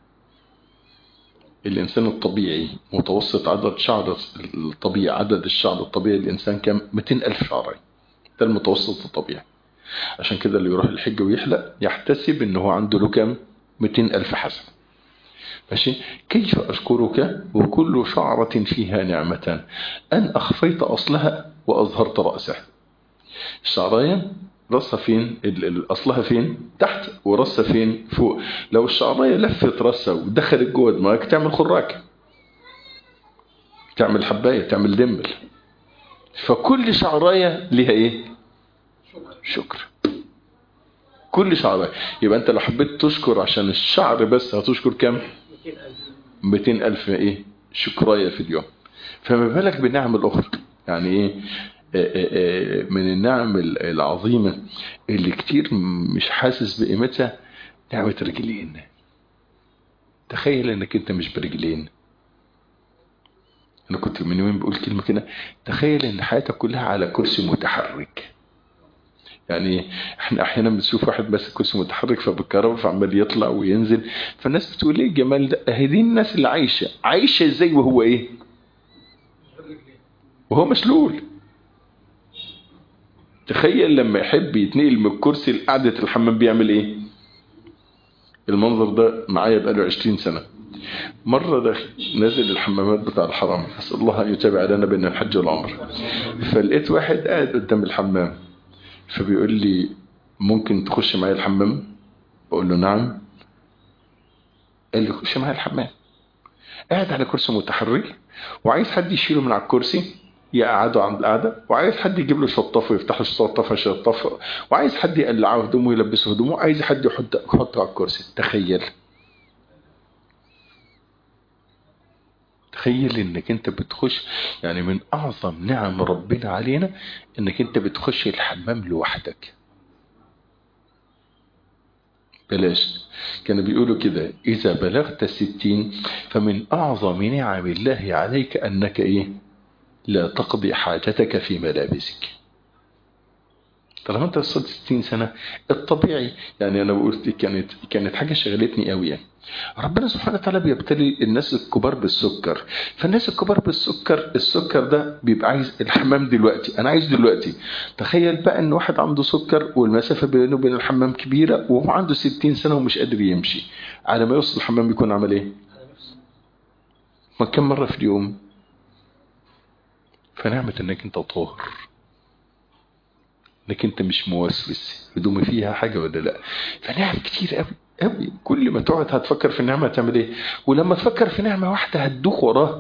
الإنسان الطبيعي متوسط عدد شعر الطبيعي عدد الشعر الطبيعي الإنسان كام 200 ألف شعرة ده المتوسط الطبيعي عشان كده اللي يروح الحج ويحلق يحتسب ان هو عنده له كام 200 ألف حسنة ماشي كيف أشكرك وكل شعرة فيها نعمة أن أخفيت أصلها وأظهرت رأسها الشعراية رأسها فين ال- ال- أصلها فين تحت ورأسها فين فوق لو الشعراية لفت رأسها ودخلت جوه دماغك تعمل خراك تعمل حباية تعمل دمبل فكل شعراية ليها ايه شكر كل شعراية يبقى انت لو حبيت تشكر عشان الشعر بس هتشكر كم 200 200 ألف ألف ايه شكراية في اليوم فما بالك بالنعم الأخرى يعني ايه آه، آه، آه، من النعم العظيمة اللي كتير مش حاسس بقيمتها نعمة رجلين تخيل انك انت مش برجلين انا كنت من يومين بقول كلمة كده تخيل ان حياتك كلها على كرسي متحرك يعني احنا احيانا بنشوف واحد ماسك كرسي متحرك فبالكهرباء فعمال يطلع وينزل فالناس بتقول ايه الجمال ده اهي دي الناس اللي عايشه عايشه ازاي وهو ايه وهو مشلول تخيل لما يحب يتنقل من الكرسي لقعدة الحمام بيعمل ايه المنظر ده معايا بقاله 20 سنة مرة داخل نازل الحمامات بتاع الحرم أسأل الله أن يتابع لنا بين الحج والعمر فلقيت واحد قاعد قدام الحمام فبيقول لي ممكن تخش معايا الحمام بقول له نعم قال لي خش معايا الحمام قاعد على كرسي متحرك وعايز حد يشيله من على الكرسي يقعده عند القعدة وعايز حد يجيب له شطافه ويفتح له الشطافه شطافه وعايز حد يقلعه هدومه ويلبسه هدومه عايز حد يحط يحطه على الكرسي تخيل تخيل انك انت بتخش يعني من اعظم نعم ربنا علينا انك انت بتخش الحمام لوحدك بلاش كانوا بيقولوا كده إذا بلغت الستين فمن أعظم نعم الله عليك أنك إيه لا تقضي حاجتك في ملابسك طالما انت وصلت 60 سنه الطبيعي يعني انا بقول دي كانت كانت حاجه شغلتني قوي يعني ربنا سبحانه وتعالى بيبتلي الناس الكبار بالسكر فالناس الكبار بالسكر السكر ده بيبقى عايز الحمام دلوقتي انا عايز دلوقتي تخيل بقى ان واحد عنده سكر والمسافه بينه وبين الحمام كبيره وهو عنده 60 سنه ومش قادر يمشي على ما يوصل الحمام بيكون عمل ايه ما كم مره في اليوم فنعمه انك انت طاهر انك انت مش موسوس هدومي فيها حاجه ولا لا فنعم كتير قوي قوي كل ما تقعد هتفكر في النعمه هتعمل ايه ولما تفكر في نعمه واحده هتدوخ وراها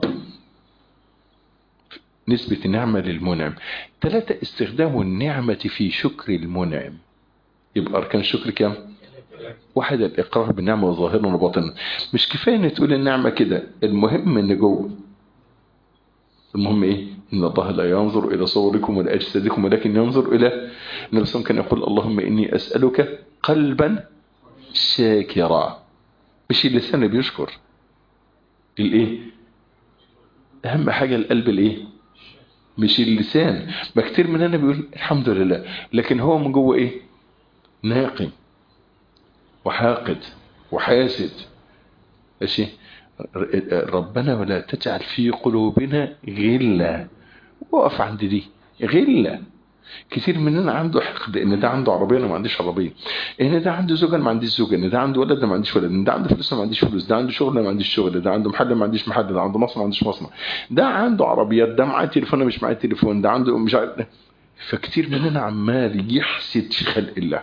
نسبة النعمة للمنعم ثلاثة استخدام النعمة في شكر المنعم يبقى أركان الشكر كام؟ واحد الإقرار بالنعمة وظاهرا وباطنا مش كفاية إن تقول النعمة كده المهم إن جوه المهم ايه ان الله لا ينظر الى صوركم ولا اجسادكم ولكن ينظر الى النبي صلى الله عليه وسلم كان يقول اللهم اني اسالك قلبا شاكرا مش اللسان اللي بيشكر الايه اهم حاجه القلب الايه مش اللسان ما كتير مننا بيقول الحمد لله لكن هو من جوه ايه ناقم وحاقد وحاسد ماشي ربنا ولا تجعل في قلوبنا غلة وقف عند دي غلة كتير مننا عنده حقد ان ده عنده عربيه انا ما عنديش عربيه ان ده عنده زوجه انا ما عنديش زوجه ان ده عنده ولد انا ما عنديش ولد ان ده عنده فلوس انا ما عنديش فلوس ده عنده شغل انا ما عنديش شغل ده عنده محل ما عنديش محل ده عنده مصنع ما عنديش مصنع ده عنده عربيات ده معاه تليفون انا مش معاه تليفون ده عنده مش عارف فكتير مننا عمال يحسد في خلق الله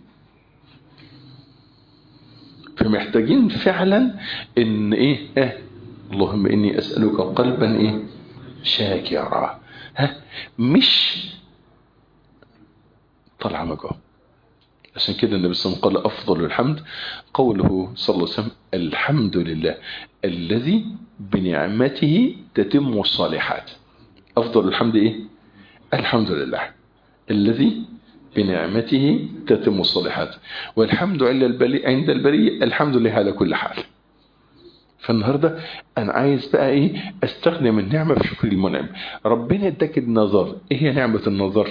فمحتاجين فعلا ان ايه اه اللهم اني اسالك قلبا ايه شاكرا ها مش طلع مجاه عشان كده النبي صلى الله عليه وسلم قال افضل الحمد قوله صلى الله عليه وسلم الحمد لله الذي بنعمته تتم الصالحات افضل الحمد ايه الحمد لله الذي بنعمته تتم الصالحات والحمد عند البريء الحمد لله على كل حال فالنهارده انا عايز بقى ايه استخدم النعمه في شكر المنعم ربنا اداك النظر ايه هي نعمه النظر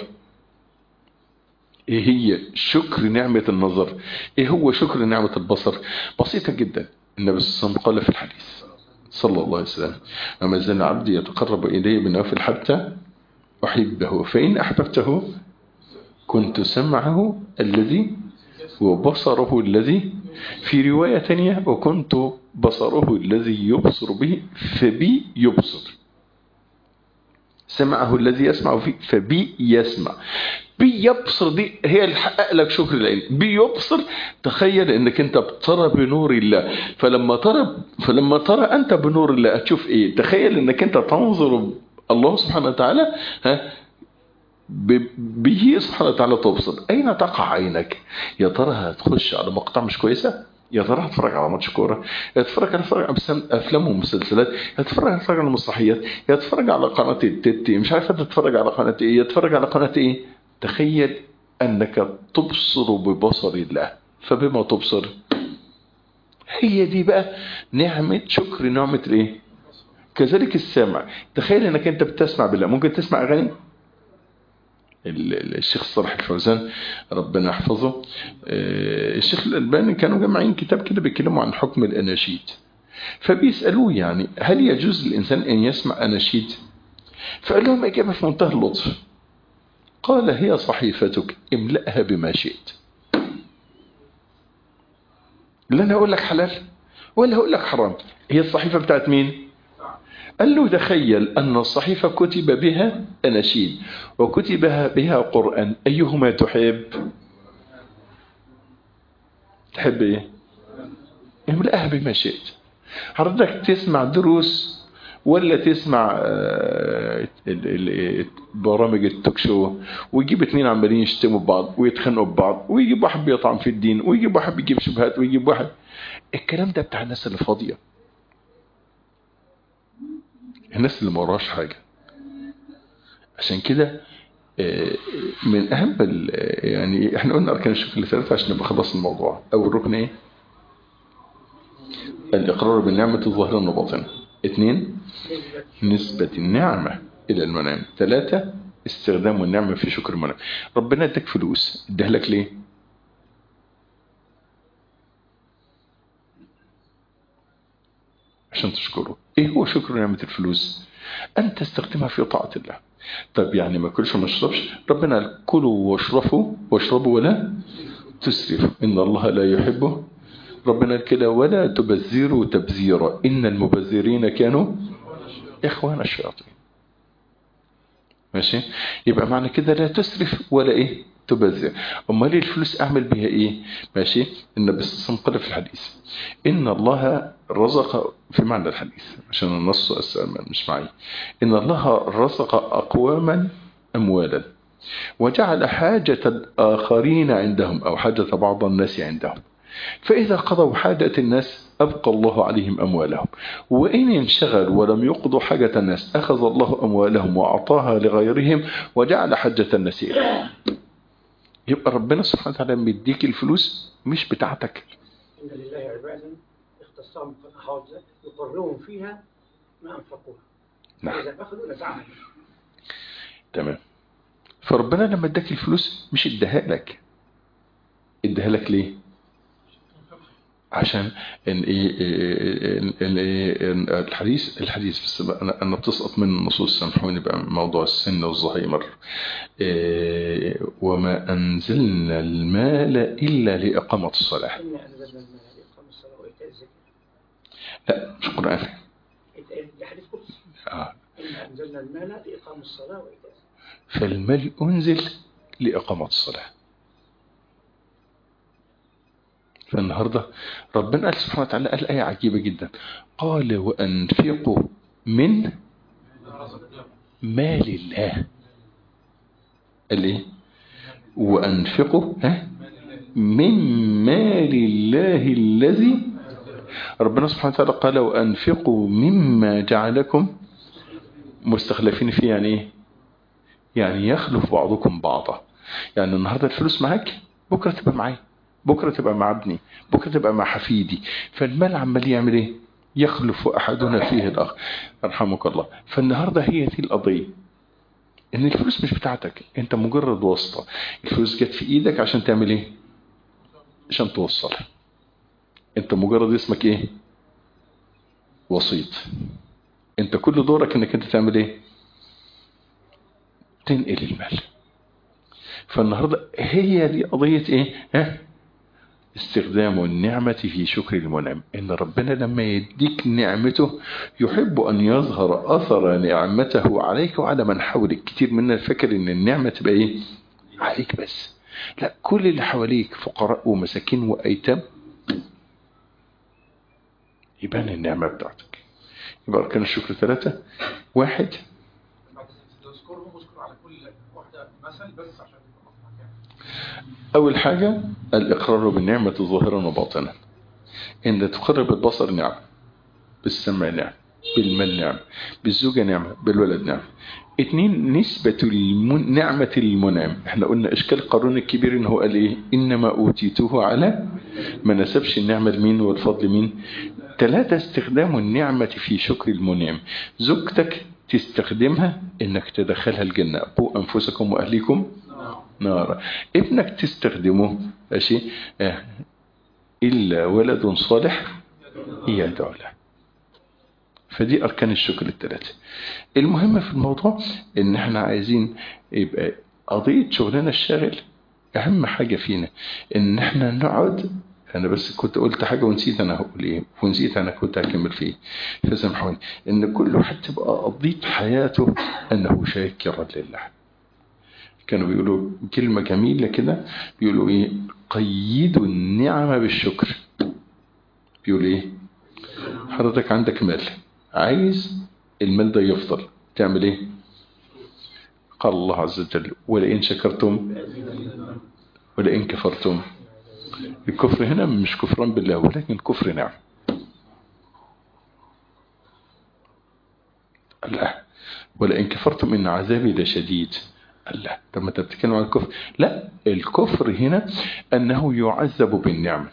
ايه هي شكر نعمه النظر ايه هو شكر نعمه البصر بسيطه جدا النبي صلى الله عليه وسلم قال في الحديث صلى الله عليه وسلم وما زال عبدي يتقرب الي بنوافل حتى احبه فان احببته كنت سمعه الذي وبصره الذي في رواية تانية وكنت بصره الذي يبصر به فبي يبصر سمعه الذي يسمع فيه فبي يسمع بي يبصر دي هي اللي حقق لك شكر العين بي يبصر تخيل انك انت بترى بنور الله فلما ترى فلما ترى انت بنور الله هتشوف ايه تخيل انك انت تنظر الله سبحانه وتعالى ها به سبحانه وتعالى تبصر أين تقع عينك يا ترى هتخش على مقطع مش كويسة يا ترى هتفرج على ماتش كوره هتفرج هتفرج على افلام ومسلسلات هتفرج هتفرج على مسرحيات هتفرج على قناه التتي مش عارف هتتفرج على قناه ايه هتفرج على قناه ايه تخيل انك تبصر ببصر الله فبما تبصر هي دي بقى نعمه شكر نعمه الايه كذلك السمع تخيل انك انت بتسمع بالله ممكن تسمع اغاني الشيخ صالح الفوزان ربنا يحفظه الشيخ الألباني كانوا جمعين كتاب كده بيتكلموا عن حكم الأناشيد فبيسألوه يعني هل يجوز للإنسان أن يسمع أناشيد فقال لهم إجابة في منتهى اللطف قال هي صحيفتك املأها بما شئت لا أنا أقول لك حلال ولا أقول لك حرام هي الصحيفة بتاعت مين قال له تخيل أن الصحيفة كتب بها أناشيد وكتب بها قرآن أيهما تحب تحب إيه املأها بما شئت حضرتك تسمع دروس ولا تسمع برامج التوك شو ويجيب اتنين عمالين يشتموا ببعض ويتخانقوا ببعض ويجيب واحد بيطعن في الدين ويجيب واحد بيجيب شبهات ويجيب واحد الكلام ده بتاع الناس اللي فاضيه الناس اللي ما وراش حاجة عشان كده من أهم يعني احنا قلنا أركان الشكر اللي ثلاثة عشان نبقى خلص الموضوع أول ركن إيه؟ الإقرار بالنعمة الظاهرة والباطنة اثنين نسبة النعمة إلى المنعم ثلاثة استخدام النعمة في شكر المنعم ربنا اداك فلوس اداها لك ليه عشان تشكره ايه هو شكر نعمة الفلوس ان تستخدمها في طاعة الله طب يعني ما كلش وما اشربش ربنا قال كلوا واشربوا واشربوا ولا تسرفوا ان الله لا يحبه ربنا قال كده ولا تبذروا تبذيرا ان المبذرين كانوا اخوان الشياطين ماشي يبقى معنى كده لا تسرف ولا ايه تبذر امال الفلوس اعمل بها ايه ماشي النبي صلى الله عليه وسلم قال في الحديث ان الله رزق في معنى الحديث عشان النص أسأل مش معي ان الله رزق اقواما اموالا وجعل حاجة الآخرين عندهم أو حاجة بعض الناس عندهم فإذا قضوا حاجة الناس أبقى الله عليهم أموالهم وإن انشغلوا ولم يقضوا حاجة الناس أخذ الله أموالهم وأعطاها لغيرهم وجعل حجة الناس إليهم يبقى ربنا سبحانه وتعالى مديك الفلوس مش بتاعتك إن لله عبادا اختصهم في الأحواض يقررون فيها ما أنفقوها نعم إذا أخذوا نتعامل تمام فربنا لما اداك الفلوس مش اداها لك اداها لك ليه عشان ان ايه إن- إن إيه إن الحديث الحديث بس بقى انا انا بتسقط من النصوص سامحوني بقى من موضوع السن والزهايمر إيه وما انزلنا المال الا لاقامه الصلاه إنا أنزلنا المال لإقام الصلاة وإيتاء الزكاة لا مش قران إيتاء- ده حديث قدسي آه. إنا أنزلنا المال لإقام الصلاة وإيتاء الزكاة فالمال انزل لاقامه الصلاه فالنهارده ربنا قال سبحانه وتعالى قال آية عجيبة جدا قال وأنفقوا من مال الله قال إيه وأنفقوا ها من مال الله الذي ربنا سبحانه وتعالى قال وأنفقوا مما جعلكم مستخلفين فيه يعني إيه يعني يخلف بعضكم بعضا يعني النهارده الفلوس معاك بكره تبقى معايا بكره تبقى مع ابني بكره تبقى مع حفيدي فالمال عمال يعمل ايه يخلف احدنا فيه الاخر يرحمك الله فالنهارده هي دي القضيه ان الفلوس مش بتاعتك انت مجرد واسطه الفلوس جت في ايدك عشان تعمل ايه عشان توصلها انت مجرد اسمك ايه وسيط انت كل دورك انك انت تعمل ايه تنقل المال فالنهاردة هي دي قضية ايه ها استخدام النعمة في شكر المنعم إن ربنا لما يديك نعمته يحب أن يظهر أثر نعمته عليك وعلى من حولك كتير منا فاكر إن النعمة تبقى إيه عليك بس لا كل اللي حواليك فقراء ومساكين وأيتام يبان النعمة بتاعتك يبقى أركان الشكر ثلاثة واحد بعد تذكرهم واذكر على كل واحدة مثل بس عشان يبقى مصلحة يعني. أول حاجة الإقرار بالنعمة ظاهرا وباطنا إن تقر بالبصر نعم بالسمع نعم بالمال نعم بالزوجة نعمة بالولد نعم اتنين نسبة المن... نعمة المنعم احنا قلنا اشكال قارون الكبير ان هو قال ايه انما اوتيته على ما نسبش النعمة لمين والفضل مين ثلاثة استخدام النعمة في شكر المنعم زوجتك تستخدمها انك تدخلها الجنة قوا انفسكم واهليكم نارا ابنك تستخدمه ماشي آه. إلا ولد صالح يدعو له فدي أركان الشكر الثلاثة المهم في الموضوع إن احنا عايزين يبقى قضية شغلنا الشاغل أهم حاجة فينا إن احنا نقعد أنا بس كنت قلت حاجة ونسيت أنا هقول إيه ونسيت أنا كنت هكمل فيه فسامحوني إن كل واحد تبقى قضيت حياته أنه شاكرا لله كانوا بيقولوا كلمة جميلة كده بيقولوا ايه قيدوا النعمة بالشكر بيقول ايه حضرتك عندك مال عايز المال ده يفضل تعمل ايه قال الله عز وجل ولئن شكرتم ولئن كفرتم الكفر هنا مش كفران بالله ولكن كفر نعم لا ولئن كفرتم ان عذابي لشديد لا طب ما انت بتتكلم عن الكفر لا الكفر هنا انه يعذب بالنعمه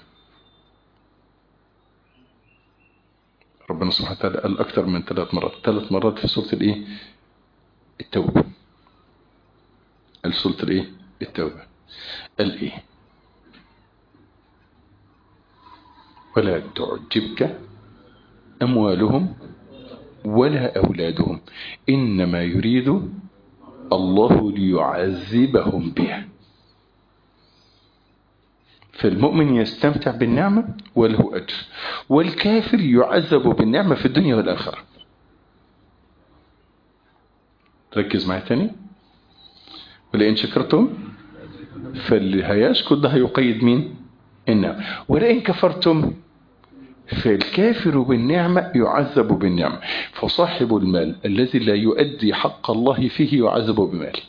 ربنا سبحانه وتعالى قال اكثر من ثلاث مرات ثلاث مرات في سوره الايه التوبه السلطة الايه التوبة قال ايه ولا تعجبك أموالهم ولا أولادهم إنما يريد الله ليعذبهم بها فالمؤمن يستمتع بالنعمة وله أجر والكافر يعذب بالنعمة في الدنيا والآخرة ركز معي تاني ولئن شكرتم فاللي هيشكر ده هيقيد مين النعمة ولئن كفرتم فالكافر بالنعمة يعذب بالنعمة فصاحب المال الذي لا يؤدي حق الله فيه يعذب بماله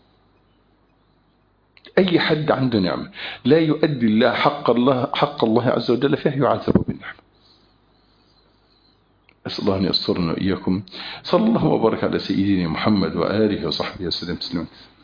أي حد عنده نعمة لا يؤدي الله حق الله حق الله عز وجل فيها يعذب بالنعمة أسأل الله أن يسترنا وإياكم صلى الله وبارك على سيدنا محمد وآله وصحبه وسلم تسليما